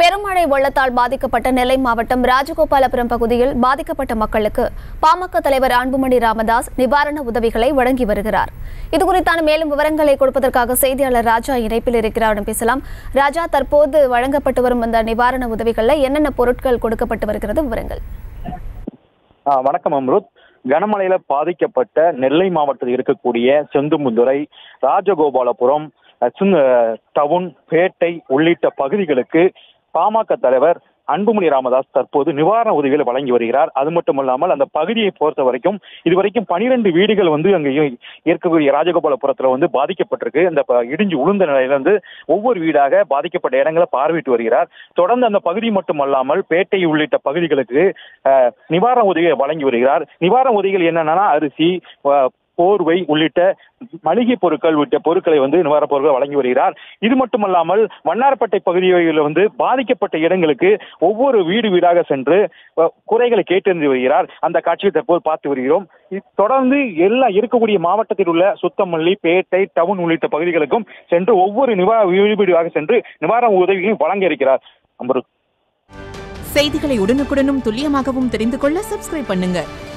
பெருமழை வெள்ளத்தால் பாதிக்கப்பட்ட நெல்லை மாவட்டம் ராஜகோபாலபுரம் பகுதியில் பாதிக்கப்பட்ட மக்களுக்கு பாமக தலைவர் அன்புமணி ராமதாஸ் நிவாரண உதவிகளை வழங்கி வருகிறார் இதுகுறித்தான மேலும் விவரங்களை கொடுப்பதற்காக செய்தியாளர் ராஜா இணைப்பில் இருக்கிறாரிடம் பேசலாம் ராஜா தற்போது வழங்கப்பட்டு வரும் இந்த நிவாரண உதவிகளில் என்னென்ன பொருட்கள் கொடுக்கப்பட்டு வருகிறது விவரங்கள் ஆ, வணக்கம் அம்ருத் கனமழையில பாதிக்கப்பட்ட நெல்லை மாவட்டத்தில் இருக்கக்கூடிய செந்துமுந்துறை ராஜகோபாலபுரம் அஹ், சின்ன டவுன் பேட்டை உள்ளிட்ட பகுதிகளுக்கு பாமக தலைவர் அன்புமணி ராமதாஸ் தற்போது நிவாரண உதவிகளை வழங்கி வருகிறார் அது மட்டுமல்லாமல் அந்த பகுதியை பொறுத்த வரைக்கும் இதுவரைக்கும் பனிரெண்டு வீடுகள் வந்து அங்கே இருக்கக்கூடிய ராஜகோபாலபுரத்துல வந்து பாதிக்கப்பட்டிருக்கு அந்த ப- இடிஞ்சு உளுந்த நிலையில இருந்து ஒவ்வொரு வீடாக பாதிக்கப்பட்ட இடங்களை பார்வையிட்டு வருகிறார் தொடர்ந்து அந்த பகுதி மட்டுமல்லாமல் பேட்டை உள்ளிட்ட பகுதிகளுக்கு அஹ், நிவாரண உதவியை வழங்கி வருகிறார் நிவாரண உதவிகள் என்னன்னா அரிசி அஹ், போர்வை உள்ளிட்ட மளிகை பொருட்கள் உள்ளிட்ட பொருட்களை வந்து நிவாரணப் பொருட்கள் வழங்கி வருகிறார் இது மட்டுமல்லாமல் வண்ணாரப்பேட்டை பகுதிகளில் வந்து பாதிக்கப்பட்ட இடங்களுக்கு ஒவ்வொரு வீடு வீடாக சென்று அஹ், குறைகளை கேட்டறிந்து வருகிறார் அந்த காட்சியை தற்போது பார்த்து வருகிறோம் இ- தொடர்ந்து எல்லா இருக்கக்கூடிய மாவட்டத்தில் உள்ள சுத்தமல்லி பேட்டை டவுன் உள்ளிட்ட பகுதிகளுக்கும் சென்று ஒவ்வொரு நிவாரண வீடு வீடாக சென்று நிவாரண உதவிகளையும் வழங்க இருக்கிறார் அமரு செய்திகளை உடனுக்குடனும் துல்லியமாகவும் தெரிந்து கொள்ள சப்ஸ்கிரைப் பண்ணுங்க